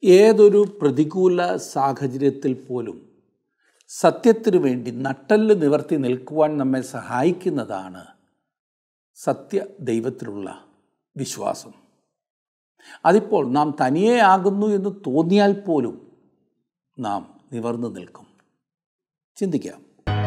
ഏതൊരു പ്രതികൂല സാഹചര്യത്തിൽ പോലും സത്യത്തിനു വേണ്ടി നട്ടല് നിവർത്തി നിൽക്കുവാൻ നമ്മെ സഹായിക്കുന്നതാണ് സത്യ ദൈവത്തിലുള്ള വിശ്വാസം അതിപ്പോൾ നാം തനിയെ ആകുന്നു എന്ന് തോന്നിയാൽ പോലും നാം നിവർന്നു നിൽക്കും ചിന്തിക്കാം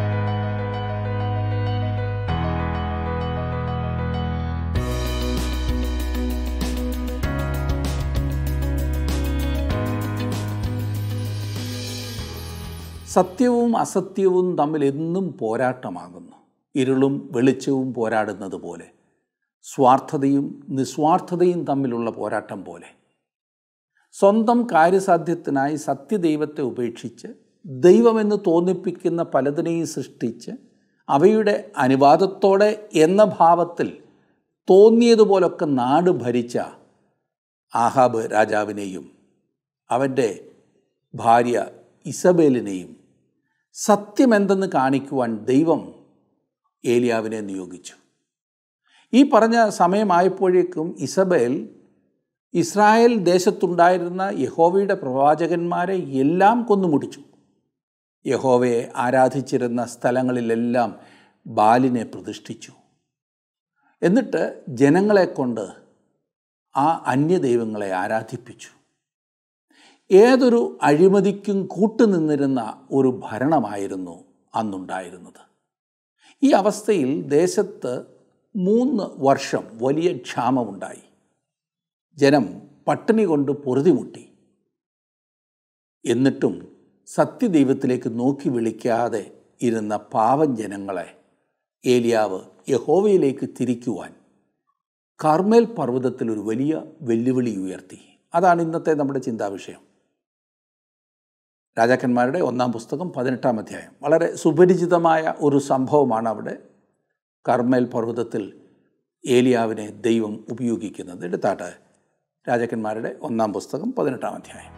സത്യവും അസത്യവും തമ്മിൽ എന്നും പോരാട്ടമാകുന്നു ഇരുളും വെളിച്ചവും പോരാടുന്നത് പോലെ സ്വാർത്ഥതയും നിസ്വാർത്ഥതയും തമ്മിലുള്ള പോരാട്ടം പോലെ സ്വന്തം കാര്യസാധ്യത്തിനായി സത്യദൈവത്തെ ഉപേക്ഷിച്ച് ദൈവമെന്ന് തോന്നിപ്പിക്കുന്ന പലതിനെയും സൃഷ്ടിച്ച് അവയുടെ അനുവാദത്തോടെ എന്ന ഭാവത്തിൽ തോന്നിയതുപോലൊക്കെ നാട് ഭരിച്ച ആഹാബ് രാജാവിനെയും അവൻ്റെ ഭാര്യ ഇസബേലിനെയും സത്യമെന്തെന്ന് കാണിക്കുവാൻ ദൈവം ഏലിയാവിനെ നിയോഗിച്ചു ഈ പറഞ്ഞ സമയമായപ്പോഴേക്കും ഇസബേൽ ഇസ്രായേൽ ദേശത്തുണ്ടായിരുന്ന യഹോവയുടെ പ്രവാചകന്മാരെ എല്ലാം കൊന്നുമുടിച്ചു യഹോവയെ ആരാധിച്ചിരുന്ന സ്ഥലങ്ങളിലെല്ലാം ബാലിനെ പ്രതിഷ്ഠിച്ചു എന്നിട്ട് ജനങ്ങളെ കൊണ്ട് ആ അന്യദൈവങ്ങളെ ആരാധിപ്പിച്ചു ഏതൊരു അഴിമതിക്കും കൂട്ടുനിന്നിരുന്ന ഒരു ഭരണമായിരുന്നു അന്നുണ്ടായിരുന്നത് ഈ അവസ്ഥയിൽ ദേശത്ത് മൂന്ന് വർഷം വലിയ ക്ഷാമമുണ്ടായി ജനം പട്ടിണി കൊണ്ട് പൊറുതിമുട്ടി എന്നിട്ടും സത്യദൈവത്തിലേക്ക് നോക്കി വിളിക്കാതെ ഇരുന്ന പാവം ജനങ്ങളെ ഏലിയാവ് യഹോവയിലേക്ക് തിരിക്കുവാൻ കാർമേൽ പർവ്വതത്തിൽ ഒരു വലിയ വെല്ലുവിളി ഉയർത്തി അതാണ് ഇന്നത്തെ നമ്മുടെ ചിന്താവിഷയം രാജാക്കന്മാരുടെ ഒന്നാം പുസ്തകം പതിനെട്ടാം അധ്യായം വളരെ സുപരിചിതമായ ഒരു സംഭവമാണ് അവിടെ കർമ്മേൽ പർവ്വതത്തിൽ ഏലിയാവിനെ ദൈവം ഉപയോഗിക്കുന്നത് എടുത്താട്ടെ രാജാക്കന്മാരുടെ ഒന്നാം പുസ്തകം പതിനെട്ടാം അധ്യായം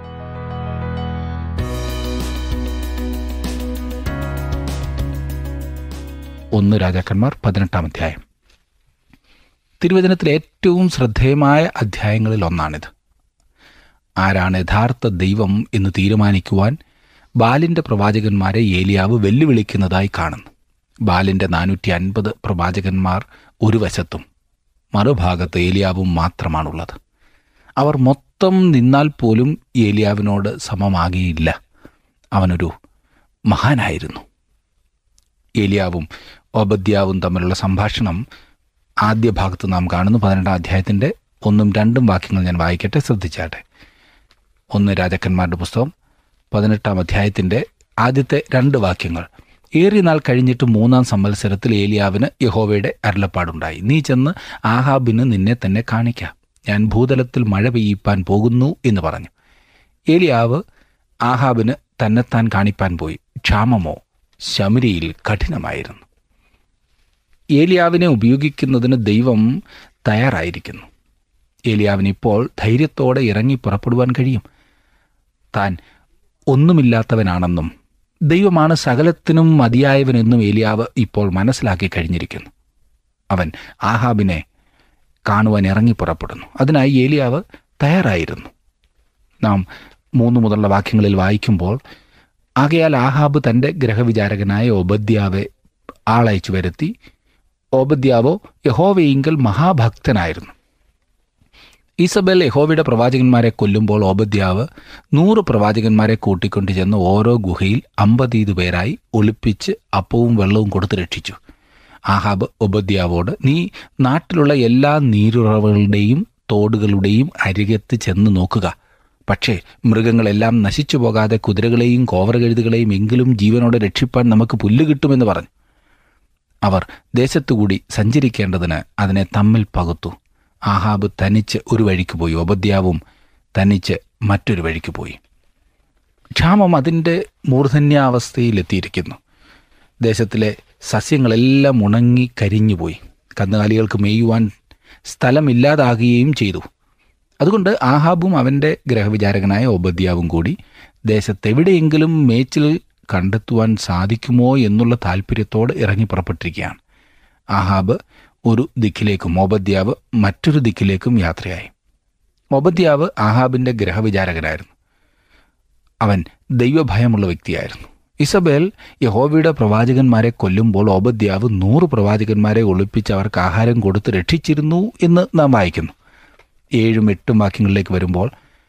ഒന്ന് രാജാക്കന്മാർ പതിനെട്ടാം അധ്യായം തിരുവചനത്തിലെ ഏറ്റവും ശ്രദ്ധേയമായ അധ്യായങ്ങളിൽ ഒന്നാണിത് ആരാണ് യഥാർത്ഥ ദൈവം എന്ന് തീരുമാനിക്കുവാൻ ബാലിൻ്റെ പ്രവാചകന്മാരെ ഏലിയാവ് വെല്ലുവിളിക്കുന്നതായി കാണുന്നു ബാലിൻ്റെ നാനൂറ്റി അൻപത് പ്രവാചകന്മാർ ഒരു വശത്തും മറുഭാഗത്ത് ഏലിയാവും മാത്രമാണുള്ളത് അവർ മൊത്തം നിന്നാൽ പോലും ഏലിയാവിനോട് സമമാകിയില്ല അവനൊരു മഹാനായിരുന്നു ഏലിയാവും ഓബദ്യാവും തമ്മിലുള്ള സംഭാഷണം ആദ്യ ഭാഗത്ത് നാം കാണുന്നു പതിനെട്ടാം അധ്യായത്തിൻ്റെ ഒന്നും രണ്ടും വാക്യങ്ങൾ ഞാൻ വായിക്കട്ടെ ശ്രദ്ധിച്ചാട്ടെ ഒന്ന് രാജാക്കന്മാരുടെ പുസ്തകം പതിനെട്ടാം അധ്യായത്തിൻ്റെ ആദ്യത്തെ രണ്ട് വാക്യങ്ങൾ ഏറിയ നാൾ കഴിഞ്ഞിട്ട് മൂന്നാം സംവത്സരത്തിൽ ഏലിയാവിന് യഹോവയുടെ അരുളപ്പാടുണ്ടായി നീ ചെന്ന് ആഹാബിന് നിന്നെ തന്നെ കാണിക്കാം ഞാൻ ഭൂതലത്തിൽ മഴ പെയ്യിപ്പാൻ പോകുന്നു എന്ന് പറഞ്ഞു ഏലിയാവ് ആഹാബിന് തന്നെത്താൻ കാണിപ്പാൻ പോയി ക്ഷാമമോ ശമരിയിൽ കഠിനമായിരുന്നു ഏലിയാവിനെ ഉപയോഗിക്കുന്നതിന് ദൈവം തയ്യാറായിരിക്കുന്നു ഏലിയാവിന് ഇപ്പോൾ ധൈര്യത്തോടെ ഇറങ്ങി പുറപ്പെടുവാൻ കഴിയും താൻ ഒന്നുമില്ലാത്തവനാണെന്നും ദൈവമാണ് സകലത്തിനും മതിയായവനെന്നും ഏലിയാവ് ഇപ്പോൾ മനസ്സിലാക്കി കഴിഞ്ഞിരിക്കുന്നു അവൻ ആഹാബിനെ കാണുവാൻ ഇറങ്ങി പുറപ്പെടുന്നു അതിനായി ഏലിയാവ് തയ്യാറായിരുന്നു നാം മൂന്ന് മുതലുള്ള വാക്യങ്ങളിൽ വായിക്കുമ്പോൾ ആകയാൽ ആഹാബ് തൻ്റെ ഗ്രഹവിചാരകനായ ഒബദ്യാവെ ആളയച്ചു വരുത്തി ഓബദ്യാവോ യഹോവയെങ്കിൽ മഹാഭക്തനായിരുന്നു ഈസബൽ യഹോവയുടെ പ്രവാചകന്മാരെ കൊല്ലുമ്പോൾ ഓബദ്യാവ് നൂറ് പ്രവാചകന്മാരെ കൂട്ടിക്കൊണ്ടു ചെന്ന് ഓരോ ഗുഹയിൽ അമ്പതീത് പേരായി ഒളിപ്പിച്ച് അപ്പവും വെള്ളവും കൊടുത്ത് രക്ഷിച്ചു ആഹാബ് ഒബദ്യാവോട് നീ നാട്ടിലുള്ള എല്ലാ നീരുറവുകളുടെയും തോടുകളുടെയും അരികത്ത് ചെന്ന് നോക്കുക പക്ഷേ മൃഗങ്ങളെല്ലാം നശിച്ചു പോകാതെ കുതിരകളെയും കോവറകഴുതുകളെയും എങ്കിലും ജീവനോടെ രക്ഷിപ്പാൻ നമുക്ക് പുല്ല് കിട്ടുമെന്ന് പറഞ്ഞു അവർ ദേശത്തുകൂടി സഞ്ചരിക്കേണ്ടതിന് അതിനെ തമ്മിൽ പകുത്തു ആഹാബ് തനിച്ച് ഒരു വഴിക്ക് പോയി ഒബദ്യാവും തനിച്ച് മറ്റൊരു വഴിക്ക് പോയി ക്ഷാമം അതിൻ്റെ മൂർധന്യാവസ്ഥയിലെത്തിയിരിക്കുന്നു ദേശത്തിലെ സസ്യങ്ങളെല്ലാം ഉണങ്ങി കരിഞ്ഞുപോയി കന്നുകാലികൾക്ക് മേയുവാൻ സ്ഥലമില്ലാതാകുകയും ചെയ്തു അതുകൊണ്ട് ആഹാബും അവൻ്റെ ഗ്രഹവിചാരകനായ ഒബദ്യാവും കൂടി ദേശത്തെവിടെയെങ്കിലും മേച്ചിൽ കണ്ടെത്തുവാൻ സാധിക്കുമോ എന്നുള്ള താല്പര്യത്തോട് ഇറങ്ങി പുറപ്പെട്ടിരിക്കുകയാണ് ആഹാബ് ഒരു ദിക്കിലേക്കും ഓബദ്യാവ് മറ്റൊരു ദിക്കിലേക്കും യാത്രയായി ഒബദ്യാവ് ആഹാബിൻ്റെ ഗ്രഹവിചാരകനായിരുന്നു അവൻ ദൈവഭയമുള്ള വ്യക്തിയായിരുന്നു ഇസബേൽ യഹോവയുടെ പ്രവാചകന്മാരെ കൊല്ലുമ്പോൾ ഓബദ്യാവ് നൂറ് പ്രവാചകന്മാരെ ഒളിപ്പിച്ച് അവർക്ക് ആഹാരം കൊടുത്ത് രക്ഷിച്ചിരുന്നു എന്ന് നാം വായിക്കുന്നു ഏഴും എട്ടും വാക്യങ്ങളിലേക്ക് വരുമ്പോൾ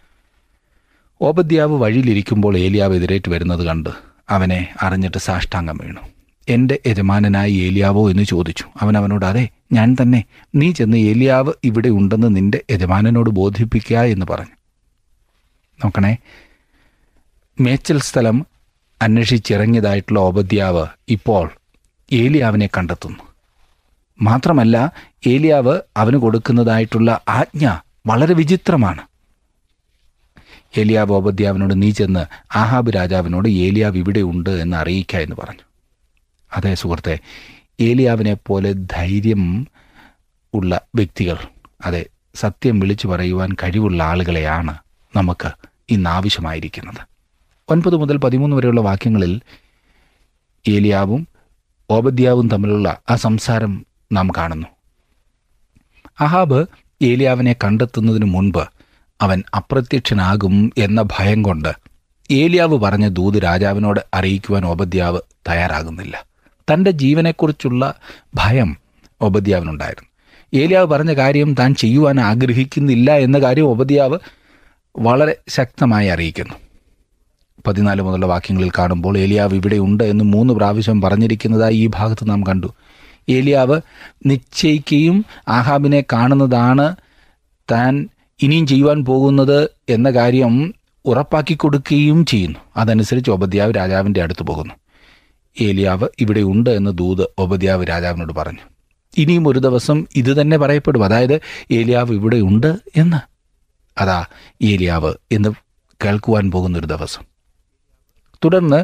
ഓബദ്യാവ് വഴിയിലിരിക്കുമ്പോൾ ഏലിയാവ് എതിരേറ്റ് വരുന്നത് കണ്ട് അവനെ അറിഞ്ഞിട്ട് സാഷ്ടാംഗം വീണു എൻ്റെ യജമാനനായി ഏലിയാവോ എന്ന് ചോദിച്ചു അവൻ അവനോട് അതെ ഞാൻ തന്നെ നീ ചെന്ന് ഏലിയാവ് ഇവിടെ ഉണ്ടെന്ന് നിന്റെ യജമാനനോട് ബോധിപ്പിക്കുക എന്ന് പറഞ്ഞു നോക്കണേ മേച്ചൽ സ്ഥലം അന്വേഷിച്ചിറങ്ങിയതായിട്ടുള്ള ഓബദ്യാവ് ഇപ്പോൾ ഏലിയാവിനെ കണ്ടെത്തുന്നു മാത്രമല്ല ഏലിയാവ് അവന് കൊടുക്കുന്നതായിട്ടുള്ള ആജ്ഞ വളരെ വിചിത്രമാണ് ഏലിയാവ് ഓബദ്യാവിനോട് നീ ചെന്ന് ആഹാബ് രാജാവിനോട് ഏലിയാവ് ഇവിടെ ഉണ്ട് എന്ന് അറിയിക്കുക എന്ന് പറഞ്ഞു അതെ സുഹൃത്തെ ഏലിയാവിനെ പോലെ ധൈര്യം ഉള്ള വ്യക്തികൾ അതെ സത്യം വിളിച്ചു പറയുവാൻ കഴിവുള്ള ആളുകളെയാണ് നമുക്ക് ഇന്ന് ആവശ്യമായിരിക്കുന്നത് ഒൻപത് മുതൽ പതിമൂന്ന് വരെയുള്ള വാക്യങ്ങളിൽ ഏലിയാവും ഓബദ്യാവും തമ്മിലുള്ള ആ സംസാരം നാം കാണുന്നു അഹാബ് ഏലിയാവിനെ കണ്ടെത്തുന്നതിന് മുൻപ് അവൻ അപ്രത്യക്ഷനാകും എന്ന ഭയം കൊണ്ട് ഏലിയാവ് പറഞ്ഞ ദൂത് രാജാവിനോട് അറിയിക്കുവാൻ ഓബദ്യാവ് തയ്യാറാകുന്നില്ല തൻ്റെ ജീവനെക്കുറിച്ചുള്ള ഭയം ഓബദ്യാവിനുണ്ടായിരുന്നു ഏലിയാവ് പറഞ്ഞ കാര്യം താൻ ചെയ്യുവാൻ ആഗ്രഹിക്കുന്നില്ല എന്ന കാര്യം ഓബദ്യാവ് വളരെ ശക്തമായി അറിയിക്കുന്നു പതിനാല് മുതലുള്ള വാക്യങ്ങളിൽ കാണുമ്പോൾ ഏലിയാവ് ഇവിടെ ഉണ്ട് എന്ന് മൂന്ന് പ്രാവശ്യം പറഞ്ഞിരിക്കുന്നതായി ഈ ഭാഗത്ത് നാം കണ്ടു ഏലിയാവ് നിശ്ചയിക്കുകയും ആഹാബിനെ കാണുന്നതാണ് താൻ ഇനിയും ചെയ്യുവാൻ പോകുന്നത് എന്ന കാര്യം ഉറപ്പാക്കി കൊടുക്കുകയും ചെയ്യുന്നു അതനുസരിച്ച് ഒബദ്യാവ് രാജാവിൻ്റെ അടുത്ത് പോകുന്നു ഏലിയാവ് ഇവിടെ ഉണ്ട് എന്ന് ദൂത് ഒബദ്യാവ് രാജാവിനോട് പറഞ്ഞു ഇനിയും ഒരു ദിവസം ഇത് തന്നെ പറയപ്പെടും അതായത് ഏലിയാവ് ഇവിടെ ഉണ്ട് എന്ന് അതാ ഏലിയാവ് എന്ന് കേൾക്കുവാൻ പോകുന്നൊരു ദിവസം തുടർന്ന്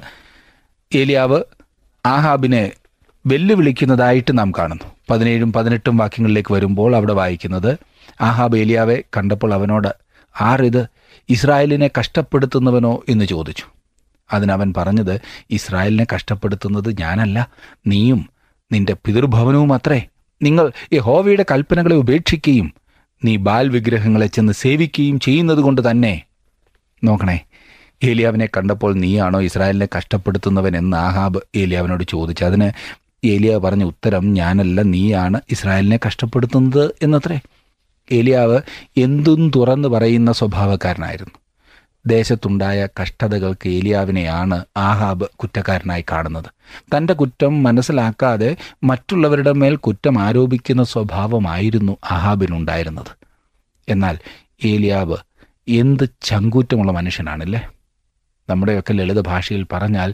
ഏലിയാവ് ആഹാബിനെ വെല്ലുവിളിക്കുന്നതായിട്ട് നാം കാണുന്നു പതിനേഴും പതിനെട്ടും വാക്യങ്ങളിലേക്ക് വരുമ്പോൾ അവിടെ വായിക്കുന്നത് ആഹാബ് ഏലിയാവെ കണ്ടപ്പോൾ അവനോട് ആറിത് ഇസ്രായേലിനെ കഷ്ടപ്പെടുത്തുന്നവനോ എന്ന് ചോദിച്ചു അതിനവൻ പറഞ്ഞത് ഇസ്രായേലിനെ കഷ്ടപ്പെടുത്തുന്നത് ഞാനല്ല നീയും നിന്റെ പിതൃഭവനവും അത്രേ നിങ്ങൾ യഹോവയുടെ കൽപ്പനകളെ ഉപേക്ഷിക്കുകയും നീ ബാൽ വിഗ്രഹങ്ങളെ ചെന്ന് സേവിക്കുകയും ചെയ്യുന്നത് കൊണ്ട് തന്നെ നോക്കണേ ഏലിയാവിനെ കണ്ടപ്പോൾ നീയാണോ ഇസ്രായേലിനെ കഷ്ടപ്പെടുത്തുന്നവൻ എന്ന് ആഹാബ് ഏലിയാവിനോട് ചോദിച്ചു അതിന് ഏലിയാവ് പറഞ്ഞ ഉത്തരം ഞാനല്ല നീയാണ് ഇസ്രായേലിനെ കഷ്ടപ്പെടുത്തുന്നത് എന്നത്രേ ഏലിയാവ് എന്തും തുറന്നു പറയുന്ന സ്വഭാവക്കാരനായിരുന്നു ദേശത്തുണ്ടായ കഷ്ടതകൾക്ക് ഏലിയാവിനെയാണ് ആഹാബ് കുറ്റക്കാരനായി കാണുന്നത് തൻ്റെ കുറ്റം മനസ്സിലാക്കാതെ മറ്റുള്ളവരുടെ മേൽ കുറ്റം ആരോപിക്കുന്ന സ്വഭാവമായിരുന്നു ആഹാബിനുണ്ടായിരുന്നത് എന്നാൽ ഏലിയാവ് എന്ത് ചങ്കൂറ്റമുള്ള മനുഷ്യനാണല്ലേ നമ്മുടെയൊക്കെ ലളിത ഭാഷയിൽ പറഞ്ഞാൽ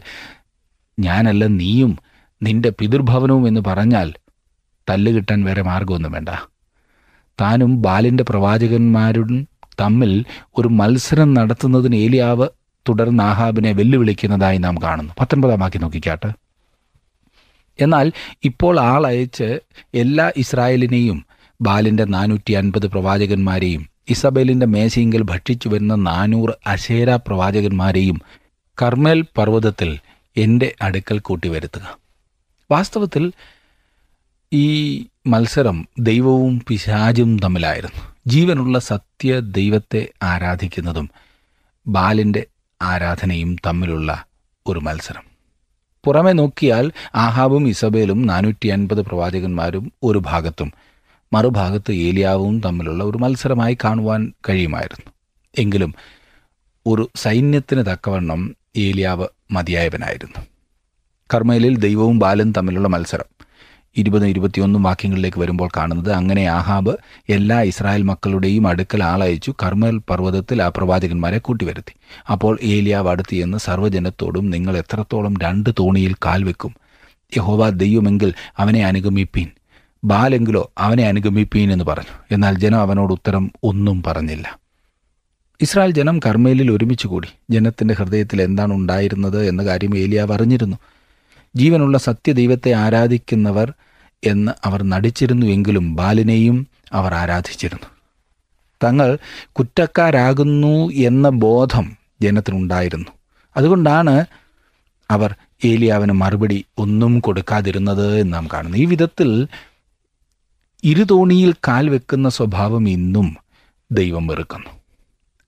ഞാനല്ല നീയും നിന്റെ പിതൃഭവനവും എന്ന് പറഞ്ഞാൽ തല്ല് കിട്ടാൻ വേറെ മാർഗമൊന്നും വേണ്ട താനും ബാലിൻ്റെ പ്രവാചകന്മാരും തമ്മിൽ ഒരു മത്സരം നടത്തുന്നതിന് ഏലിയാവ് തുടർന്ന് ആഹാബിനെ വെല്ലുവിളിക്കുന്നതായി നാം കാണുന്നു പത്തൊൻപതാം വാക്യം നോക്കിക്കാട്ടെ എന്നാൽ ഇപ്പോൾ ആളയച്ച് എല്ലാ ഇസ്രായേലിനെയും ബാലിൻ്റെ നാനൂറ്റി അൻപത് പ്രവാചകന്മാരെയും ഇസബേലിൻ്റെ മേശയെങ്കിൽ ഭക്ഷിച്ചു വരുന്ന നാനൂറ് അശേര പ്രവാചകന്മാരെയും കർമ്മേൽ പർവ്വതത്തിൽ എൻ്റെ അടുക്കൽ കൂട്ടിവരുത്തുക വാസ്തവത്തിൽ ഈ മത്സരം ദൈവവും പിശാചും തമ്മിലായിരുന്നു ജീവനുള്ള സത്യ ദൈവത്തെ ആരാധിക്കുന്നതും ബാലിൻ്റെ ആരാധനയും തമ്മിലുള്ള ഒരു മത്സരം പുറമെ നോക്കിയാൽ ആഹാബും ഇസബേലും നാനൂറ്റി അൻപത് പ്രവാചകന്മാരും ഒരു ഭാഗത്തും മറുഭാഗത്ത് ഏലിയാവും തമ്മിലുള്ള ഒരു മത്സരമായി കാണുവാൻ കഴിയുമായിരുന്നു എങ്കിലും ഒരു സൈന്യത്തിന് തക്കവണ്ണം ഏലിയാവ് മതിയായവനായിരുന്നു കർമ്മയിലിൽ ദൈവവും ബാലും തമ്മിലുള്ള മത്സരം ഇരുപതും ഇരുപത്തിയൊന്നും വാക്യങ്ങളിലേക്ക് വരുമ്പോൾ കാണുന്നത് അങ്ങനെ ആഹാബ് എല്ലാ ഇസ്രായേൽ മക്കളുടെയും അടുക്കൽ ആളയച്ചു കർമ്മൽ പർവ്വതത്തിൽ ആ പ്രവാചകന്മാരെ കൂട്ടിവരുത്തി അപ്പോൾ ഏലിയാവ് അടുത്ത് ചെന്ന് സർവ്വജനത്തോടും നിങ്ങൾ എത്രത്തോളം രണ്ട് തോണിയിൽ കാൽ വെക്കും യഹോവ ദൈവമെങ്കിൽ അവനെ അനുഗമിപ്പീൻ ബാലെങ്കിലോ അവനെ അനുഗമിപ്പീൻ എന്ന് പറഞ്ഞു എന്നാൽ ജനം അവനോട് ഉത്തരം ഒന്നും പറഞ്ഞില്ല ഇസ്രായേൽ ജനം കർമ്മേലിൽ ഒരുമിച്ച് കൂടി ജനത്തിൻ്റെ ഹൃദയത്തിൽ എന്താണ് ഉണ്ടായിരുന്നത് എന്ന കാര്യം ഏലിയാവ് അറിഞ്ഞിരുന്നു ജീവനുള്ള സത്യദൈവത്തെ ആരാധിക്കുന്നവർ എന്ന് അവർ നടിച്ചിരുന്നുവെങ്കിലും ബാലിനെയും അവർ ആരാധിച്ചിരുന്നു തങ്ങൾ കുറ്റക്കാരാകുന്നു എന്ന ബോധം ജനത്തിനുണ്ടായിരുന്നു അതുകൊണ്ടാണ് അവർ ഏലിയാവിന് മറുപടി ഒന്നും കൊടുക്കാതിരുന്നത് എന്ന് നാം കാണുന്നു ഈ വിധത്തിൽ ഇരുതോണിയിൽ കാൽ വെക്കുന്ന സ്വഭാവം ഇന്നും ദൈവം വെറുക്കുന്നു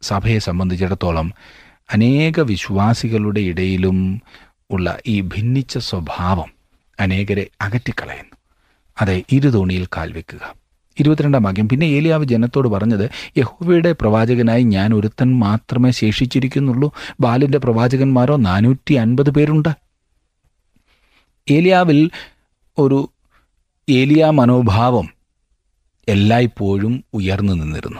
സഭയെ സംബന്ധിച്ചിടത്തോളം അനേക വിശ്വാസികളുടെ ഇടയിലും ഉള്ള ഈ ഭിന്നിച്ച സ്വഭാവം അനേകരെ അകറ്റിക്കളയുന്നു അതെ ഇരുതോണിയിൽ കാൽ വെക്കുക ഇരുപത്തിരണ്ടാം വാക്യം പിന്നെ ഏലിയാവ് ജനത്തോട് പറഞ്ഞത് യഹോവയുടെ പ്രവാചകനായി ഞാൻ ഒരുത്തൻ മാത്രമേ ശേഷിച്ചിരിക്കുന്നുള്ളൂ ബാലിൻ്റെ പ്രവാചകന്മാരോ നാനൂറ്റി അൻപത് പേരുണ്ട് ഏലിയാവിൽ ഒരു ഏലിയ മനോഭാവം എല്ലായ്പ്പോഴും ഉയർന്നു നിന്നിരുന്നു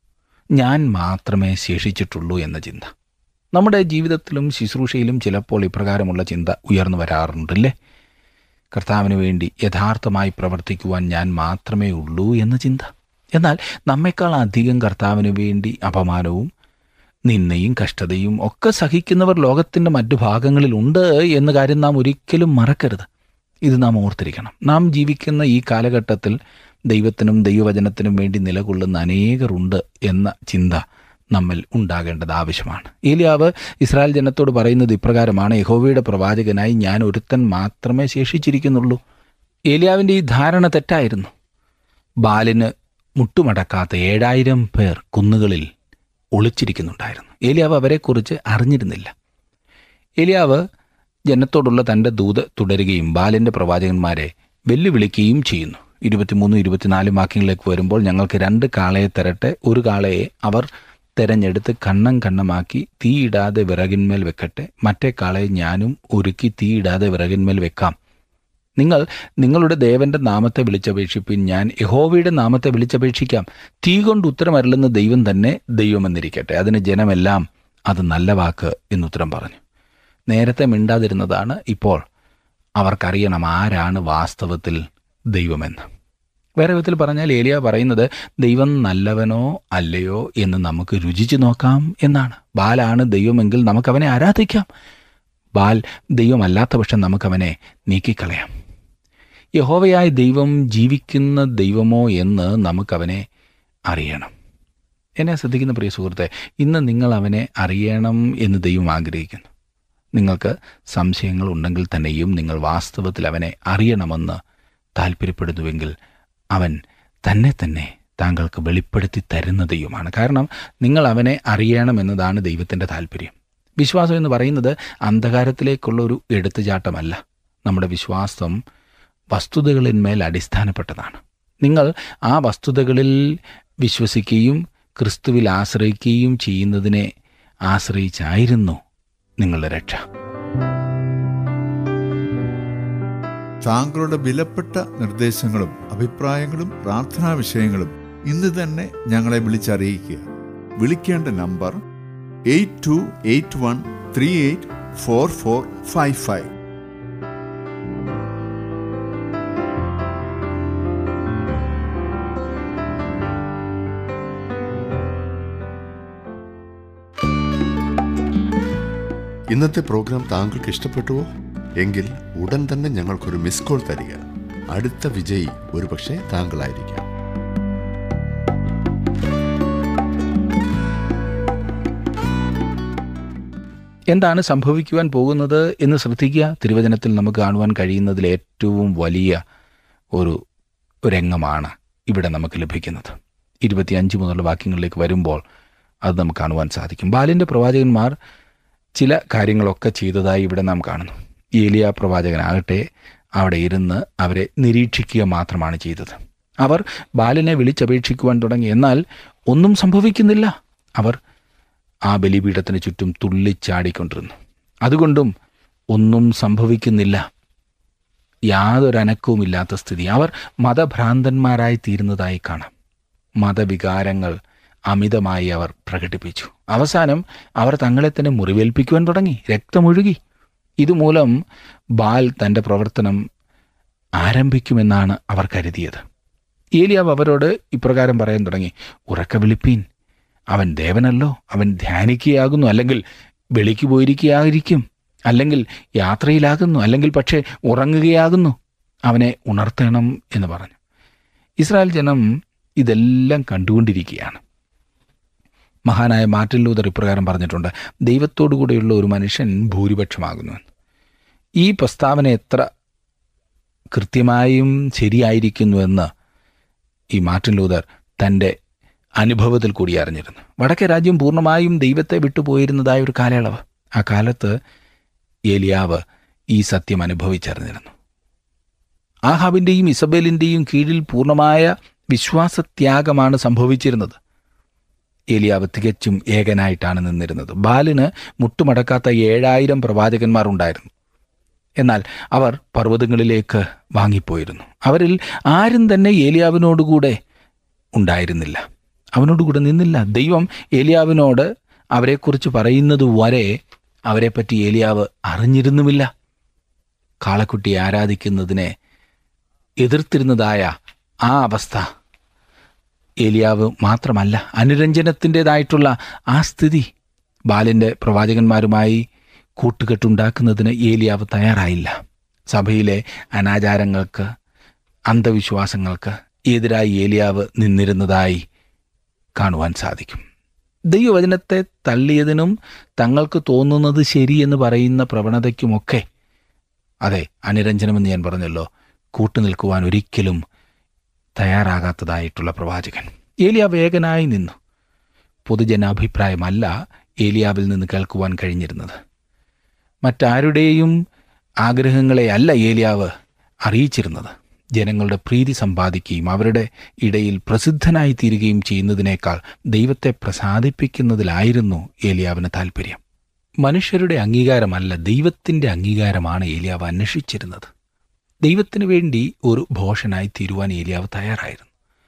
ഞാൻ മാത്രമേ ശേഷിച്ചിട്ടുള്ളൂ എന്ന ചിന്ത നമ്മുടെ ജീവിതത്തിലും ശുശ്രൂഷയിലും ചിലപ്പോൾ ഇപ്രകാരമുള്ള ചിന്ത ഉയർന്നു വരാറുണ്ടല്ലേ കർത്താവിന് വേണ്ടി യഥാർത്ഥമായി പ്രവർത്തിക്കുവാൻ ഞാൻ മാത്രമേ ഉള്ളൂ എന്ന ചിന്ത എന്നാൽ നമ്മെക്കാൾ അധികം കർത്താവിന് വേണ്ടി അപമാനവും നിന്നയും കഷ്ടതയും ഒക്കെ സഹിക്കുന്നവർ ലോകത്തിൻ്റെ മറ്റു ഭാഗങ്ങളിലുണ്ട് എന്ന കാര്യം നാം ഒരിക്കലും മറക്കരുത് ഇത് നാം ഓർത്തിരിക്കണം നാം ജീവിക്കുന്ന ഈ കാലഘട്ടത്തിൽ ദൈവത്തിനും ദൈവവചനത്തിനും വേണ്ടി നിലകൊള്ളുന്ന അനേകരുണ്ട് എന്ന ചിന്ത നമ്മിൽ ഉണ്ടാകേണ്ടത് ആവശ്യമാണ് ഏലിയാവ് ഇസ്രായേൽ ജനത്തോട് പറയുന്നത് ഇപ്രകാരമാണ് യഹോവയുടെ പ്രവാചകനായി ഞാൻ ഒരുത്തൻ മാത്രമേ ശേഷിച്ചിരിക്കുന്നുള്ളൂ ഏലിയാവിൻ്റെ ഈ ധാരണ തെറ്റായിരുന്നു ബാലിന് മുട്ടുമടക്കാത്ത ഏഴായിരം പേർ കുന്നുകളിൽ ഒളിച്ചിരിക്കുന്നുണ്ടായിരുന്നു ഏലിയാവ് അവരെക്കുറിച്ച് അറിഞ്ഞിരുന്നില്ല ഏലിയാവ് ജനത്തോടുള്ള തൻ്റെ ദൂത് തുടരുകയും ബാലിൻ്റെ പ്രവാചകന്മാരെ വെല്ലുവിളിക്കുകയും ചെയ്യുന്നു ഇരുപത്തിമൂന്ന് ഇരുപത്തിനാല് വാക്യങ്ങളിലേക്ക് വരുമ്പോൾ ഞങ്ങൾക്ക് രണ്ട് കാളയെ തരട്ടെ ഒരു കാളയെ അവർ തെരഞ്ഞെടുത്ത് കണ്ണം കണ്ണമാക്കി തീയിടാതെ വിറകിന്മേൽ വെക്കട്ടെ മറ്റേ കാളയെ ഞാനും ഒരുക്കി തീയിടാതെ വിറകിന്മേൽ വെക്കാം നിങ്ങൾ നിങ്ങളുടെ ദേവന്റെ നാമത്തെ വിളിച്ചപേക്ഷിപ്പിൻ ഞാൻ യഹോവയുടെ നാമത്തെ വിളിച്ചപേക്ഷിക്കാം തീ കൊണ്ട് ഉത്തരമരുളുന്ന ദൈവം തന്നെ ദൈവമെന്നിരിക്കട്ടെ അതിന് ജനമെല്ലാം അത് നല്ല വാക്ക് എന്നുത്തരം പറഞ്ഞു നേരത്തെ മിണ്ടാതിരുന്നതാണ് ഇപ്പോൾ അവർക്കറിയണം ആരാണ് വാസ്തവത്തിൽ ദൈവമെന്ന് വേറെ വിധത്തിൽ പറഞ്ഞാൽ ഏലിയ പറയുന്നത് ദൈവം നല്ലവനോ അല്ലയോ എന്ന് നമുക്ക് രുചിച്ചു നോക്കാം എന്നാണ് ബാലാണ് ദൈവമെങ്കിൽ നമുക്കവനെ ആരാധിക്കാം ബാൽ ദൈവമല്ലാത്ത പക്ഷം നമുക്കവനെ നീക്കിക്കളയാം യഹോവയായ ദൈവം ജീവിക്കുന്ന ദൈവമോ എന്ന് നമുക്കവനെ അറിയണം എന്നെ ശ്രദ്ധിക്കുന്ന പ്രിയ സുഹൃത്തെ ഇന്ന് നിങ്ങൾ അവനെ അറിയണം എന്ന് ദൈവം ആഗ്രഹിക്കുന്നു നിങ്ങൾക്ക് സംശയങ്ങൾ ഉണ്ടെങ്കിൽ തന്നെയും നിങ്ങൾ വാസ്തവത്തിൽ അവനെ അറിയണമെന്ന് താല്പര്യപ്പെടുന്നുവെങ്കിൽ അവൻ തന്നെ തന്നെ താങ്കൾക്ക് വെളിപ്പെടുത്തി തരുന്ന ദൈവമാണ് കാരണം നിങ്ങൾ അവനെ അറിയണമെന്നതാണ് ദൈവത്തിൻ്റെ താല്പര്യം വിശ്വാസം എന്ന് പറയുന്നത് അന്ധകാരത്തിലേക്കുള്ള ഒരു എടുത്തുചാട്ടമല്ല നമ്മുടെ വിശ്വാസം വസ്തുതകളിന്മേൽ അടിസ്ഥാനപ്പെട്ടതാണ് നിങ്ങൾ ആ വസ്തുതകളിൽ വിശ്വസിക്കുകയും ക്രിസ്തുവിൽ ആശ്രയിക്കുകയും ചെയ്യുന്നതിനെ ആശ്രയിച്ചായിരുന്നു നിങ്ങളുടെ രക്ഷ താങ്കളുടെ വിലപ്പെട്ട നിർദ്ദേശങ്ങളും അഭിപ്രായങ്ങളും പ്രാർത്ഥനാ വിഷയങ്ങളും ഇന്ന് തന്നെ ഞങ്ങളെ വിളിച്ചറിയിക്കുക വിളിക്കേണ്ട number eight two eight one three eight four four five five ഇന്നത്തെ പ്രോഗ്രാം താങ്കൾക്ക് ഇഷ്ടപ്പെട്ടുവോ എങ്കിൽ ഉടൻ തന്നെ ഞങ്ങൾക്കൊരു മിസ് കോൾ തരിക അടുത്ത വിജയി ഒരുപക്ഷെ താങ്കളായിരിക്കാം എന്താണ് സംഭവിക്കുവാൻ പോകുന്നത് എന്ന് ശ്രദ്ധിക്കുക തിരുവചനത്തിൽ നമുക്ക് കാണുവാൻ കഴിയുന്നതിൽ ഏറ്റവും വലിയ ഒരു രംഗമാണ് ഇവിടെ നമുക്ക് ലഭിക്കുന്നത് ഇരുപത്തിയഞ്ച് മുതലുള്ള വാക്യങ്ങളിലേക്ക് വരുമ്പോൾ അത് നമുക്ക് കാണുവാൻ സാധിക്കും ബാലിൻ്റെ പ്രവാചകന്മാർ ചില കാര്യങ്ങളൊക്കെ ചെയ്തതായി ഇവിടെ നാം കാണുന്നു ഏലിയ പ്രവാചകനാകട്ടെ അവിടെ ഇരുന്ന് അവരെ നിരീക്ഷിക്കുക മാത്രമാണ് ചെയ്തത് അവർ ബാലിനെ വിളിച്ചപേക്ഷിക്കുവാൻ തുടങ്ങി എന്നാൽ ഒന്നും സംഭവിക്കുന്നില്ല അവർ ആ ബലിപീഠത്തിന് ചുറ്റും തുള്ളിച്ചാടിക്കൊണ്ടിരുന്നു അതുകൊണ്ടും ഒന്നും സംഭവിക്കുന്നില്ല യാതൊരനക്കവുമില്ലാത്ത സ്ഥിതി അവർ മതഭ്രാന്തന്മാരായി തീരുന്നതായി കാണാം മതവികാരങ്ങൾ അമിതമായി അവർ പ്രകടിപ്പിച്ചു അവസാനം അവർ തങ്ങളെ തന്നെ മുറിവേൽപ്പിക്കുവാൻ തുടങ്ങി രക്തമൊഴുകി ഇതുമൂലം ബാൽ തൻ്റെ പ്രവർത്തനം ആരംഭിക്കുമെന്നാണ് അവർ കരുതിയത് ഏലിയാവ് അവരോട് ഇപ്രകാരം പറയാൻ തുടങ്ങി ഉറക്ക വിളിപ്പീൻ അവൻ ദേവനല്ലോ അവൻ ധ്യാനിക്കുകയാകുന്നു അല്ലെങ്കിൽ വെളിക്ക് പോയിരിക്കുകയായിരിക്കും അല്ലെങ്കിൽ യാത്രയിലാകുന്നു അല്ലെങ്കിൽ പക്ഷേ ഉറങ്ങുകയാകുന്നു അവനെ ഉണർത്തണം എന്ന് പറഞ്ഞു ഇസ്രായേൽ ജനം ഇതെല്ലാം കണ്ടുകൊണ്ടിരിക്കുകയാണ് മഹാനായ മാർട്ടിൻ ലൂതർ ഇപ്രകാരം പറഞ്ഞിട്ടുണ്ട് ദൈവത്തോടു കൂടെയുള്ള ഒരു മനുഷ്യൻ ഭൂരിപക്ഷമാകുന്നുവെന്ന് ഈ പ്രസ്താവന എത്ര കൃത്യമായും ശരിയായിരിക്കുന്നുവെന്ന് ഈ മാർട്ടിൻ ലൂതർ തൻ്റെ അനുഭവത്തിൽ കൂടി അറിഞ്ഞിരുന്നു വടക്കേ രാജ്യം പൂർണ്ണമായും ദൈവത്തെ വിട്ടുപോയിരുന്നതായ ഒരു കാലയളവ് ആ കാലത്ത് ഏലിയാവ് ഈ സത്യം അനുഭവിച്ചറിഞ്ഞിരുന്നു ആഹാബിൻ്റെയും ഇസബേലിൻ്റെയും കീഴിൽ പൂർണ്ണമായ വിശ്വാസത്യാഗമാണ് സംഭവിച്ചിരുന്നത് ഏലിയാവ് തികച്ചും ഏകനായിട്ടാണ് നിന്നിരുന്നത് ബാലിന് മുട്ടുമടക്കാത്ത ഏഴായിരം പ്രവാചകന്മാർ ഉണ്ടായിരുന്നു എന്നാൽ അവർ പർവ്വതങ്ങളിലേക്ക് വാങ്ങിപ്പോയിരുന്നു അവരിൽ ആരും തന്നെ ഏലിയാവിനോടുകൂടെ ഉണ്ടായിരുന്നില്ല അവനോടുകൂടെ നിന്നില്ല ദൈവം ഏലിയാവിനോട് അവരെക്കുറിച്ച് പറയുന്നത് വരെ അവരെപ്പറ്റി ഏലിയാവ് അറിഞ്ഞിരുന്നുമില്ല കാളക്കുട്ടിയെ ആരാധിക്കുന്നതിനെ എതിർത്തിരുന്നതായ ആ അവസ്ഥ ഏലിയാവ് മാത്രമല്ല അനുരഞ്ജനത്തിൻ്റെതായിട്ടുള്ള ആ സ്ഥിതി ബാലിൻ്റെ പ്രവാചകന്മാരുമായി കൂട്ടുകെട്ടുണ്ടാക്കുന്നതിന് ഏലിയാവ് തയ്യാറായില്ല സഭയിലെ അനാചാരങ്ങൾക്ക് അന്ധവിശ്വാസങ്ങൾക്ക് എതിരായി ഏലിയാവ് നിന്നിരുന്നതായി കാണുവാൻ സാധിക്കും ദൈവവചനത്തെ തള്ളിയതിനും തങ്ങൾക്ക് തോന്നുന്നത് ശരിയെന്ന് പറയുന്ന പ്രവണതയ്ക്കുമൊക്കെ അതെ അനുരഞ്ജനമെന്ന് ഞാൻ പറഞ്ഞല്ലോ കൂട്ടുനിൽക്കുവാൻ ഒരിക്കലും തയ്യാറാകാത്തതായിട്ടുള്ള പ്രവാചകൻ ഏലിയാവ് ഏകനായി നിന്നു പൊതുജനാഭിപ്രായമല്ല ഏലിയാവിൽ നിന്ന് കേൾക്കുവാൻ കഴിഞ്ഞിരുന്നത് മറ്റാരുടെയും ആഗ്രഹങ്ങളെ അല്ല ഏലിയാവ് അറിയിച്ചിരുന്നത് ജനങ്ങളുടെ പ്രീതി സമ്പാദിക്കുകയും അവരുടെ ഇടയിൽ പ്രസിദ്ധനായി തീരുകയും ചെയ്യുന്നതിനേക്കാൾ ദൈവത്തെ പ്രസാദിപ്പിക്കുന്നതിലായിരുന്നു ഏലിയാവിന് താല്പര്യം മനുഷ്യരുടെ അംഗീകാരമല്ല ദൈവത്തിൻ്റെ അംഗീകാരമാണ് ഏലിയാവ് അന്വേഷിച്ചിരുന്നത് ദൈവത്തിന് വേണ്ടി ഒരു ഭോഷനായി തീരുവാൻ ഏലിയാവ് തയ്യാറായിരുന്നു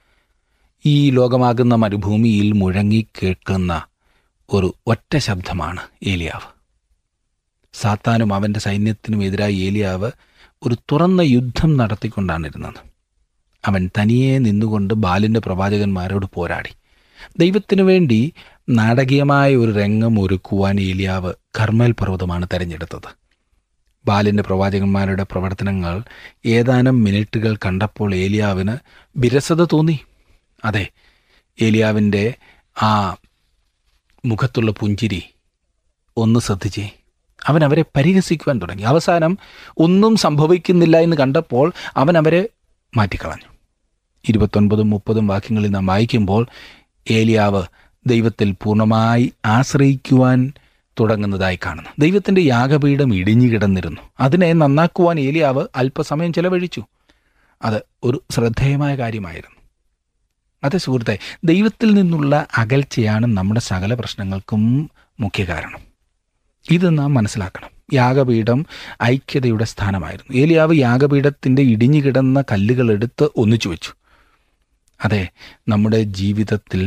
ഈ ലോകമാകുന്ന മരുഭൂമിയിൽ മുഴങ്ങി കേൾക്കുന്ന ഒരു ഒറ്റ ശബ്ദമാണ് ഏലിയാവ് സാത്താനും അവൻ്റെ സൈന്യത്തിനും എതിരായി ഏലിയാവ് ഒരു തുറന്ന യുദ്ധം നടത്തിക്കൊണ്ടാണ് ഇരുന്നത് അവൻ തനിയെ നിന്നുകൊണ്ട് ബാലിൻ്റെ പ്രവാചകന്മാരോട് പോരാടി ദൈവത്തിനു വേണ്ടി നാടകീയമായ ഒരു രംഗം ഒരുക്കുവാൻ ഏലിയാവ് കർമ്മൽ പർവ്വതമാണ് തെരഞ്ഞെടുത്തത് ബാലിൻ്റെ പ്രവാചകന്മാരുടെ പ്രവർത്തനങ്ങൾ ഏതാനും മിനിറ്റുകൾ കണ്ടപ്പോൾ ഏലിയാവിന് വിരസത തോന്നി അതെ ഏലിയാവിൻ്റെ ആ മുഖത്തുള്ള പുഞ്ചിരി ഒന്ന് ശ്രദ്ധിച്ചേ അവൻ അവരെ പരിഹസിക്കുവാൻ തുടങ്ങി അവസാനം ഒന്നും സംഭവിക്കുന്നില്ല എന്ന് കണ്ടപ്പോൾ അവൻ അവരെ മാറ്റിക്കളഞ്ഞു ഇരുപത്തൊൻപതും മുപ്പതും വാക്യങ്ങളിൽ നാം വായിക്കുമ്പോൾ ഏലിയാവ് ദൈവത്തിൽ പൂർണ്ണമായി ആശ്രയിക്കുവാൻ തുടങ്ങുന്നതായി കാണുന്നു ദൈവത്തിൻ്റെ യാഗപീഠം ഇടിഞ്ഞു കിടന്നിരുന്നു അതിനെ നന്നാക്കുവാൻ ഏലിയാവ് അല്പസമയം ചെലവഴിച്ചു അത് ഒരു ശ്രദ്ധേയമായ കാര്യമായിരുന്നു അതെ സുഹൃത്തെ ദൈവത്തിൽ നിന്നുള്ള അകൽച്ചയാണ് നമ്മുടെ സകല പ്രശ്നങ്ങൾക്കും മുഖ്യ കാരണം ഇത് നാം മനസ്സിലാക്കണം യാഗപീഠം ഐക്യതയുടെ സ്ഥാനമായിരുന്നു ഏലിയാവ് യാഗപീഠത്തിൻ്റെ ഇടിഞ്ഞു കിടന്ന കല്ലുകൾ എടുത്ത് ഒന്നിച്ചു വെച്ചു അതെ നമ്മുടെ ജീവിതത്തിൽ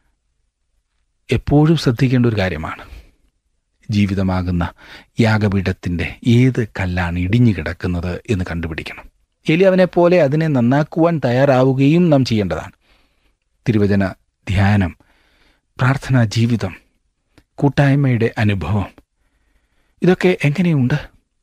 എപ്പോഴും ശ്രദ്ധിക്കേണ്ട ഒരു കാര്യമാണ് ജീവിതമാകുന്ന യാഗപീഠത്തിൻ്റെ ഏത് കല്ലാണ് ഇടിഞ്ഞു കിടക്കുന്നത് എന്ന് കണ്ടുപിടിക്കണം ഏലിയാവിനെ പോലെ അതിനെ നന്നാക്കുവാൻ തയ്യാറാവുകയും നാം ചെയ്യേണ്ടതാണ് തിരുവചന ധ്യാനം പ്രാർത്ഥനാ ജീവിതം കൂട്ടായ്മയുടെ അനുഭവം ഇതൊക്കെ എങ്ങനെയുണ്ട്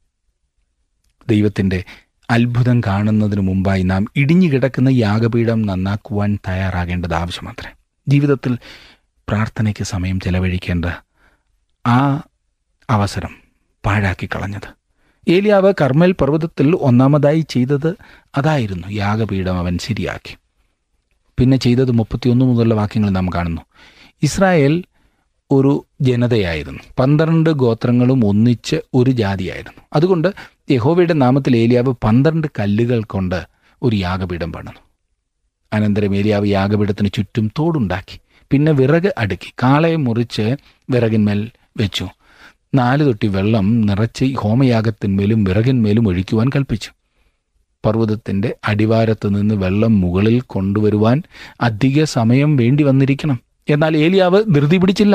ദൈവത്തിൻ്റെ അത്ഭുതം കാണുന്നതിന് മുമ്പായി നാം ഇടിഞ്ഞു കിടക്കുന്ന യാഗപീഠം നന്നാക്കുവാൻ തയ്യാറാകേണ്ടത് ആവശ്യമത്രേ ജീവിതത്തിൽ പ്രാർത്ഥനയ്ക്ക് സമയം ചെലവഴിക്കേണ്ട ആ അവസരം പാഴാക്കി കളഞ്ഞത് ഏലിയാവ് കർമ്മൽ പർവ്വതത്തിൽ ഒന്നാമതായി ചെയ്തത് അതായിരുന്നു യാഗപീഠം അവൻ ശരിയാക്കി പിന്നെ ചെയ്തത് മുപ്പത്തിയൊന്ന് മുതലുള്ള വാക്യങ്ങൾ നാം കാണുന്നു ഇസ്രായേൽ ഒരു ജനതയായിരുന്നു പന്ത്രണ്ട് ഗോത്രങ്ങളും ഒന്നിച്ച് ഒരു ജാതിയായിരുന്നു അതുകൊണ്ട് യഹോവയുടെ നാമത്തിൽ ഏലിയാവ് പന്ത്രണ്ട് കല്ലുകൾ കൊണ്ട് ഒരു യാഗപീഠം പണിതു അനന്തരം ഏലിയാവ് യാഗപീഠത്തിന് ചുറ്റും തോടുണ്ടാക്കി പിന്നെ വിറക് അടുക്കി കാളയെ മുറിച്ച് വിറകിന്മേൽ വെച്ചു നാല് തൊട്ടി വെള്ളം നിറച്ച് ഹോമയാഗത്തിന്മേലും വിറകിന്മേലും ഒഴിക്കുവാൻ കൽപ്പിച്ചു പർവ്വതത്തിൻ്റെ അടിവാരത്ത് നിന്ന് വെള്ളം മുകളിൽ കൊണ്ടുവരുവാൻ അധിക സമയം വേണ്ടി വന്നിരിക്കണം എന്നാൽ ഏലിയാവ് ധൃതി പിടിച്ചില്ല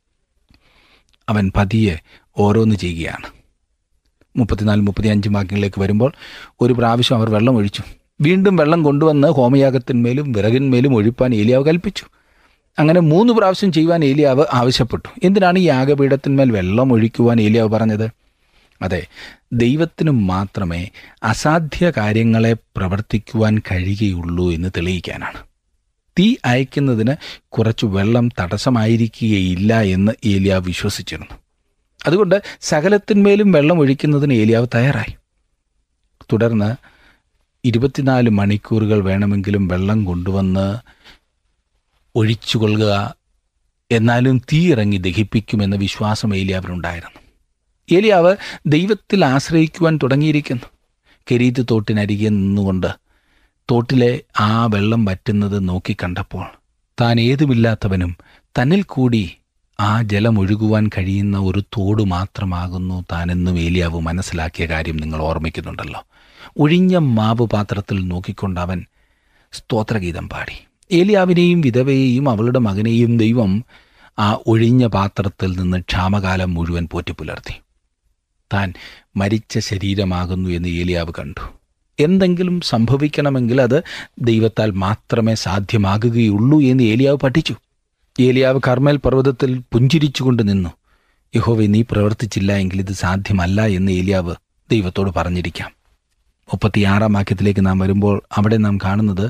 അവൻ പതിയെ ഓരോന്ന് ചെയ്യുകയാണ് മുപ്പത്തിനാല് മുപ്പത്തിയഞ്ച് വാക്യങ്ങളിലേക്ക് വരുമ്പോൾ ഒരു പ്രാവശ്യം അവർ വെള്ളം ഒഴിച്ചു വീണ്ടും വെള്ളം കൊണ്ടുവന്ന് ഹോമയാഗത്തിന്മേലും വിറകിന്മേലും ഒഴിപ്പാൻ ഏലിയാവ് കൽപ്പിച്ചു അങ്ങനെ മൂന്ന് പ്രാവശ്യം ചെയ്യുവാൻ ഏലിയാവ് ആവശ്യപ്പെട്ടു എന്തിനാണ് ഈ യാഗപീഠത്തിന്മേൽ വെള്ളം ഒഴിക്കുവാൻ ഏലിയാവ് പറഞ്ഞത് അതെ ദൈവത്തിനും മാത്രമേ അസാധ്യ കാര്യങ്ങളെ പ്രവർത്തിക്കുവാൻ കഴിയുകയുള്ളൂ എന്ന് തെളിയിക്കാനാണ് തീ അയക്കുന്നതിന് കുറച്ച് വെള്ളം തടസ്സമായിരിക്കുകയില്ല എന്ന് ഏലിയാവ് വിശ്വസിച്ചിരുന്നു അതുകൊണ്ട് സകലത്തിന്മേലും വെള്ളം ഒഴിക്കുന്നതിന് ഏലിയാവ് തയ്യാറായി തുടർന്ന് ഇരുപത്തിനാല് മണിക്കൂറുകൾ വേണമെങ്കിലും വെള്ളം കൊണ്ടുവന്ന് ഒഴിച്ചുകൊള്ളുക എന്നാലും തീ ഇറങ്ങി ദഹിപ്പിക്കുമെന്ന വിശ്വാസം ഏലിയാവിനുണ്ടായിരുന്നു ഏലിയാവ് ദൈവത്തിൽ ആശ്രയിക്കുവാൻ തുടങ്ങിയിരിക്കുന്നു കെരീത്ത് തോട്ടിനരികെ നിന്നുകൊണ്ട് തോട്ടിലെ ആ വെള്ളം വറ്റുന്നത് നോക്കിക്കണ്ടപ്പോൾ താൻ ഏതുമില്ലാത്തവനും തന്നിൽ കൂടി ആ ജലം ഒഴുകുവാൻ കഴിയുന്ന ഒരു തോട് മാത്രമാകുന്നു താനെന്നും ഏലിയാവ് മനസ്സിലാക്കിയ കാര്യം നിങ്ങൾ ഓർമ്മിക്കുന്നുണ്ടല്ലോ ഒഴിഞ്ഞ മാവ് പാത്രത്തിൽ നോക്കിക്കൊണ്ട് അവൻ സ്തോത്രഗീതം പാടി ഏലിയാവിനെയും വിധവയെയും അവളുടെ മകനെയും ദൈവം ആ ഒഴിഞ്ഞ പാത്രത്തിൽ നിന്ന് ക്ഷാമകാലം മുഴുവൻ പോറ്റിപ്പുലർത്തി താൻ മരിച്ച ശരീരമാകുന്നു എന്ന് ഏലിയാവ് കണ്ടു എന്തെങ്കിലും സംഭവിക്കണമെങ്കിൽ അത് ദൈവത്താൽ മാത്രമേ സാധ്യമാകുകയുള്ളൂ എന്ന് ഏലിയാവ് പഠിച്ചു ഏലിയാവ് കർമ്മേൽ പർവ്വതത്തിൽ പുഞ്ചിരിച്ചുകൊണ്ട് നിന്നു യഹോവെ നീ പ്രവർത്തിച്ചില്ല എങ്കിൽ ഇത് സാധ്യമല്ല എന്ന് ഏലിയാവ് ദൈവത്തോട് പറഞ്ഞിരിക്കാം മുപ്പത്തിയാറാം വാക്യത്തിലേക്ക് നാം വരുമ്പോൾ അവിടെ നാം കാണുന്നത്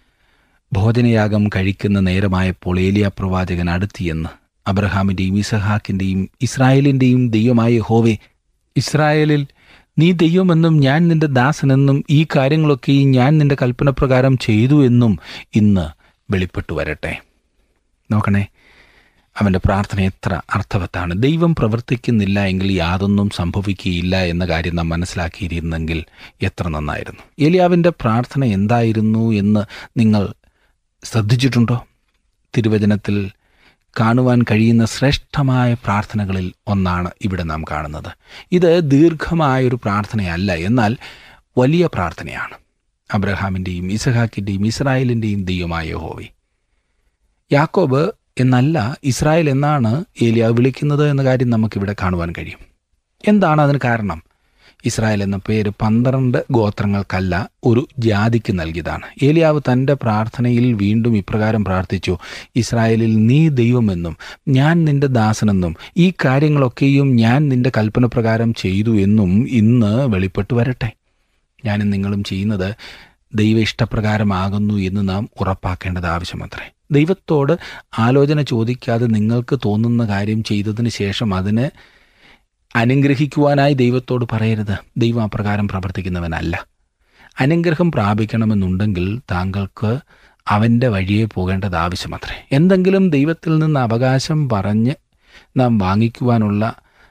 ഭോജനയാഗം കഴിക്കുന്ന നേരമായപ്പോൾ ഏലിയ പ്രവാചകൻ അടുത്തിയെന്ന് അബ്രഹാമിൻ്റെയും ഇസഹാക്കിൻ്റെയും ഇസ്രായേലിൻ്റെയും ദൈവമായ യഹോവേ ഇസ്രായേലിൽ നീ ദൈവമെന്നും ഞാൻ നിന്റെ ദാസനെന്നും ഈ കാര്യങ്ങളൊക്കെയും ഞാൻ നിന്റെ കൽപ്പനപ്രകാരം ചെയ്തു എന്നും ഇന്ന് വെളിപ്പെട്ടു വരട്ടെ നോക്കണേ അവൻ്റെ പ്രാർത്ഥന എത്ര അർത്ഥവത്താണ് ദൈവം പ്രവർത്തിക്കുന്നില്ല എങ്കിൽ യാതൊന്നും സംഭവിക്കുകയില്ല എന്ന കാര്യം നാം മനസ്സിലാക്കിയിരുന്നെങ്കിൽ എത്ര നന്നായിരുന്നു ഏലിയാവിൻ്റെ പ്രാർത്ഥന എന്തായിരുന്നു എന്ന് നിങ്ങൾ ശ്രദ്ധിച്ചിട്ടുണ്ടോ തിരുവചനത്തിൽ കാണുവാൻ കഴിയുന്ന ശ്രേഷ്ഠമായ പ്രാർത്ഥനകളിൽ ഒന്നാണ് ഇവിടെ നാം കാണുന്നത് ഇത് ദീർഘമായൊരു പ്രാർത്ഥനയല്ല എന്നാൽ വലിയ പ്രാർത്ഥനയാണ് അബ്രഹാമിൻ്റെയും ഇസഹാക്കിൻ്റെയും ഇസ്രായേലിൻ്റെയും ദൈവമായ യഹോവേ യാക്കോബ് എന്നല്ല ഇസ്രായേൽ എന്നാണ് ഏലിയാവ് വിളിക്കുന്നത് എന്ന കാര്യം നമുക്കിവിടെ കാണുവാൻ കഴിയും എന്താണ് അതിന് കാരണം ഇസ്രായേൽ എന്ന പേര് പന്ത്രണ്ട് ഗോത്രങ്ങൾക്കല്ല ഒരു ജാതിക്ക് നൽകിയതാണ് ഏലിയാവ് തൻ്റെ പ്രാർത്ഥനയിൽ വീണ്ടും ഇപ്രകാരം പ്രാർത്ഥിച്ചു ഇസ്രായേലിൽ നീ ദൈവമെന്നും ഞാൻ നിന്റെ ദാസനെന്നും ഈ കാര്യങ്ങളൊക്കെയും ഞാൻ നിന്റെ കൽപ്പനപ്രകാരം ചെയ്തു എന്നും ഇന്ന് വെളിപ്പെട്ടു വരട്ടെ ഞാനും നിങ്ങളും ചെയ്യുന്നത് ദൈവ ഇഷ്ടപ്രകാരമാകുന്നു എന്ന് നാം ഉറപ്പാക്കേണ്ടത് ആവശ്യമത്രേ ദൈവത്തോട് ആലോചന ചോദിക്കാതെ നിങ്ങൾക്ക് തോന്നുന്ന കാര്യം ചെയ്തതിന് ശേഷം അതിന് അനുഗ്രഹിക്കുവാനായി ദൈവത്തോട് പറയരുത് ദൈവം അപ്രകാരം പ്രവർത്തിക്കുന്നവനല്ല അനുഗ്രഹം പ്രാപിക്കണമെന്നുണ്ടെങ്കിൽ താങ്കൾക്ക് അവൻ്റെ വഴിയെ പോകേണ്ടത് ആവശ്യമത്രേ എന്തെങ്കിലും ദൈവത്തിൽ നിന്ന് അവകാശം പറഞ്ഞ് നാം വാങ്ങിക്കുവാനുള്ള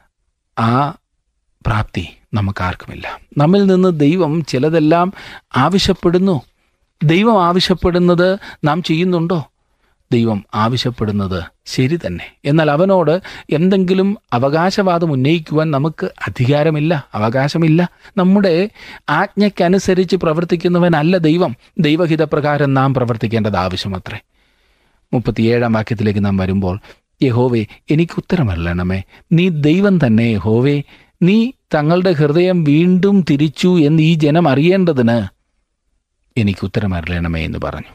ആ പ്രാപ്തി നമുക്കാർക്കുമില്ല നമ്മിൽ നിന്ന് ദൈവം ചിലതെല്ലാം ആവശ്യപ്പെടുന്നു ദൈവം ആവശ്യപ്പെടുന്നത് നാം ചെയ്യുന്നുണ്ടോ ദൈവം ആവശ്യപ്പെടുന്നത് ശരി തന്നെ എന്നാൽ അവനോട് എന്തെങ്കിലും അവകാശവാദം ഉന്നയിക്കുവാൻ നമുക്ക് അധികാരമില്ല അവകാശമില്ല നമ്മുടെ ആജ്ഞയ്ക്കനുസരിച്ച് പ്രവർത്തിക്കുന്നവനല്ല ദൈവം ദൈവഹിതപ്രകാരം നാം പ്രവർത്തിക്കേണ്ടത് ആവശ്യമത്രേ മുപ്പത്തിയേഴാം വാക്യത്തിലേക്ക് നാം വരുമ്പോൾ യഹോവേ എനിക്ക് ഉത്തരമല്ലണമേ നീ ദൈവം തന്നെ യഹോവേ നീ തങ്ങളുടെ ഹൃദയം വീണ്ടും തിരിച്ചു എന്ന് ഈ ജനം അറിയേണ്ടതിന് എനിക്ക് ഉത്തരമറിയണമേ എന്ന് പറഞ്ഞു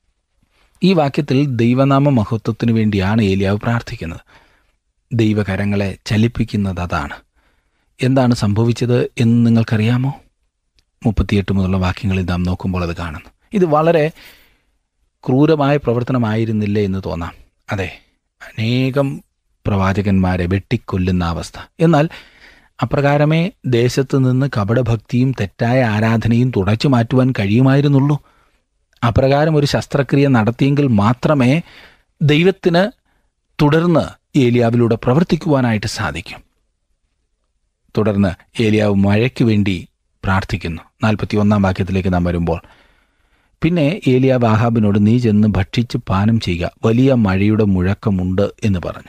ഈ വാക്യത്തിൽ ദൈവനാമ മഹത്വത്തിനു വേണ്ടിയാണ് ഏലിയാവ് പ്രാർത്ഥിക്കുന്നത് ദൈവകരങ്ങളെ ചലിപ്പിക്കുന്നത് അതാണ് എന്താണ് സംഭവിച്ചത് എന്ന് നിങ്ങൾക്കറിയാമോ മുപ്പത്തിയെട്ട് മുതലുള്ള വാക്യങ്ങളിൽ നാം നോക്കുമ്പോൾ അത് കാണുന്നു ഇത് വളരെ ക്രൂരമായ പ്രവർത്തനമായിരുന്നില്ലേ എന്ന് തോന്നാം അതെ അനേകം പ്രവാചകന്മാരെ വെട്ടിക്കൊല്ലുന്ന അവസ്ഥ എന്നാൽ അപ്രകാരമേ ദേശത്ത് നിന്ന് കപടഭക്തിയും തെറ്റായ ആരാധനയും തുടച്ചു മാറ്റുവാൻ കഴിയുമായിരുന്നുള്ളൂ അപ്രകാരം ഒരു ശസ്ത്രക്രിയ നടത്തിയെങ്കിൽ മാത്രമേ ദൈവത്തിന് തുടർന്ന് ഏലിയാവിലൂടെ പ്രവർത്തിക്കുവാനായിട്ട് സാധിക്കും തുടർന്ന് ഏലിയാവ് മഴയ്ക്ക് വേണ്ടി പ്രാർത്ഥിക്കുന്നു നാൽപ്പത്തി ഒന്നാം വാക്യത്തിലേക്ക് നാം വരുമ്പോൾ പിന്നെ ഏലിയാവ് ആഹാബിനോട് നീ ചെന്ന് ഭക്ഷിച്ച് പാനം ചെയ്യുക വലിയ മഴയുടെ മുഴക്കമുണ്ട് എന്ന് പറഞ്ഞു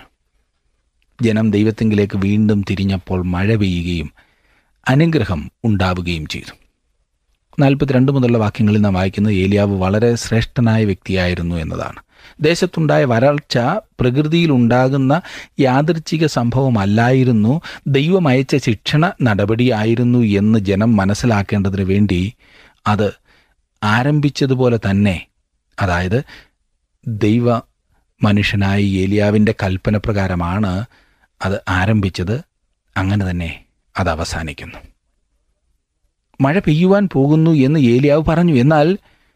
ജനം ദൈവത്തെങ്കിലേക്ക് വീണ്ടും തിരിഞ്ഞപ്പോൾ മഴ പെയ്യുകയും അനുഗ്രഹം ഉണ്ടാവുകയും ചെയ്തു നാൽപ്പത്തിരണ്ട് മുതലുള്ള വാക്യങ്ങളിൽ നാം വായിക്കുന്നത് ഏലിയാവ് വളരെ ശ്രേഷ്ഠനായ വ്യക്തിയായിരുന്നു എന്നതാണ് ദേശത്തുണ്ടായ വരൾച്ച പ്രകൃതിയിലുണ്ടാകുന്ന യാദൃച്ഛിക സംഭവമല്ലായിരുന്നു ദൈവം അയച്ച ശിക്ഷണ നടപടിയായിരുന്നു എന്ന് ജനം മനസ്സിലാക്കേണ്ടതിന് വേണ്ടി അത് ആരംഭിച്ചതുപോലെ തന്നെ അതായത് ദൈവ മനുഷ്യനായ ഏലിയാവിൻ്റെ കൽപ്പന പ്രകാരമാണ് അത് ആരംഭിച്ചത് അങ്ങനെ തന്നെ അത് അവസാനിക്കുന്നു മഴ പെയ്യുവാൻ പോകുന്നു എന്ന് ഏലിയാവ് പറഞ്ഞു എന്നാൽ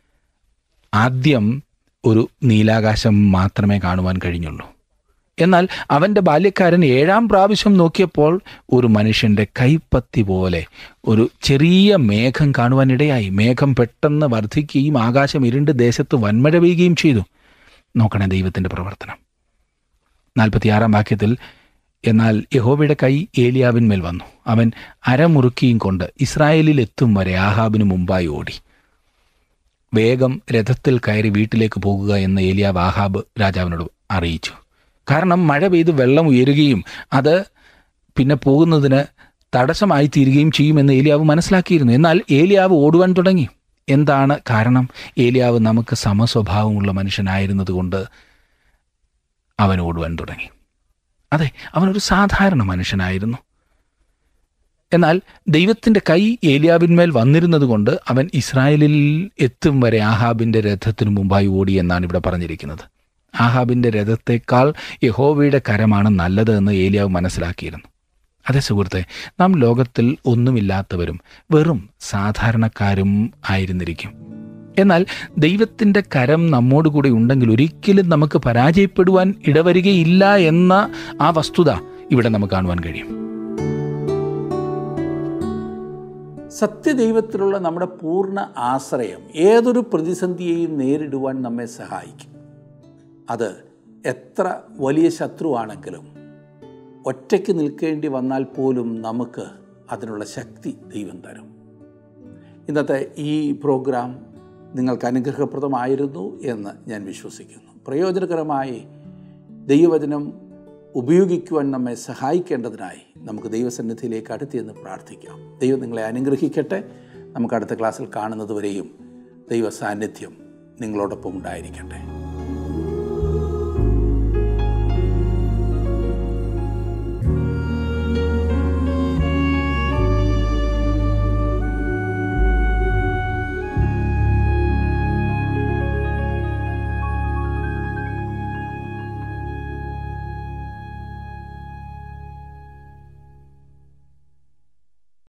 ആദ്യം ഒരു നീലാകാശം മാത്രമേ കാണുവാൻ കഴിഞ്ഞുള്ളൂ എന്നാൽ അവൻ്റെ ബാല്യക്കാരൻ ഏഴാം പ്രാവശ്യം നോക്കിയപ്പോൾ ഒരു മനുഷ്യൻ്റെ കൈപ്പത്തി പോലെ ഒരു ചെറിയ മേഘം കാണുവാനിടയായി മേഘം പെട്ടെന്ന് വർദ്ധിക്കുകയും ആകാശം ഇരുണ്ട് ദേശത്ത് വൻമഴ പെയ്യുകയും ചെയ്തു നോക്കണേ ദൈവത്തിൻ്റെ പ്രവർത്തനം നാൽപ്പത്തിയാറാം വാക്യത്തിൽ എന്നാൽ യഹോവയുടെ കൈ ഏലിയാവിന്മേൽ വന്നു അവൻ അരമുറുക്കിയും കൊണ്ട് ഇസ്രായേലിൽ എത്തും വരെ ആഹാബിന് മുമ്പായി ഓടി വേഗം രഥത്തിൽ കയറി വീട്ടിലേക്ക് പോകുക എന്ന് ഏലിയാവ് ആഹാബ് രാജാവിനോട് അറിയിച്ചു കാരണം മഴ പെയ്ത് വെള്ളം ഉയരുകയും അത് പിന്നെ പോകുന്നതിന് തടസ്സമായി തീരുകയും ചെയ്യുമെന്ന് ഏലിയാവ് മനസ്സിലാക്കിയിരുന്നു എന്നാൽ ഏലിയാവ് ഓടുവാൻ തുടങ്ങി എന്താണ് കാരണം ഏലിയാവ് നമുക്ക് സമസ്വഭാവമുള്ള മനുഷ്യനായിരുന്നതുകൊണ്ട് അവൻ ഓടുവാൻ തുടങ്ങി അതെ അവനൊരു സാധാരണ മനുഷ്യനായിരുന്നു എന്നാൽ ദൈവത്തിൻ്റെ കൈ ഏലിയാവിന്മേൽ വന്നിരുന്നതുകൊണ്ട് അവൻ ഇസ്രായേലിൽ എത്തും വരെ ആഹാബിൻ്റെ രഥത്തിനു മുമ്പായി ഓടി എന്നാണ് ഇവിടെ പറഞ്ഞിരിക്കുന്നത് ആഹാബിൻ്റെ രഥത്തേക്കാൾ യഹോവയുടെ കരമാണ് നല്ലത് എന്ന് ഏലിയാവ് മനസ്സിലാക്കിയിരുന്നു അതെ സുഹൃത്തെ നാം ലോകത്തിൽ ഒന്നുമില്ലാത്തവരും വെറും സാധാരണക്കാരും ആയിരുന്നിരിക്കും എന്നാൽ ദൈവത്തിൻ്റെ കരം നമ്മോടുകൂടി ഉണ്ടെങ്കിൽ ഒരിക്കലും നമുക്ക് പരാജയപ്പെടുവാൻ ഇടവരികയില്ല എന്ന ആ വസ്തുത ഇവിടെ നമുക്ക് കാണുവാൻ കഴിയും സത്യദൈവത്തിലുള്ള നമ്മുടെ പൂർണ്ണ ആശ്രയം ഏതൊരു പ്രതിസന്ധിയെയും നേരിടുവാൻ നമ്മെ സഹായിക്കും അത് എത്ര വലിയ ശത്രുവാണെങ്കിലും ഒറ്റയ്ക്ക് നിൽക്കേണ്ടി വന്നാൽ പോലും നമുക്ക് അതിനുള്ള ശക്തി ദൈവം തരും ഇന്നത്തെ ഈ പ്രോഗ്രാം നിങ്ങൾക്ക് അനുഗ്രഹപ്രദമായിരുന്നു എന്ന് ഞാൻ വിശ്വസിക്കുന്നു പ്രയോജനകരമായി ദൈവവചനം ഉപയോഗിക്കുവാൻ നമ്മെ സഹായിക്കേണ്ടതിനായി നമുക്ക് ദൈവസന്നിധിയിലേക്ക് അടുത്തിയെന്ന് പ്രാർത്ഥിക്കാം ദൈവം നിങ്ങളെ അനുഗ്രഹിക്കട്ടെ നമുക്ക് അടുത്ത ക്ലാസ്സിൽ കാണുന്നതുവരെയും ദൈവ സാന്നിധ്യം നിങ്ങളോടൊപ്പം ഉണ്ടായിരിക്കട്ടെ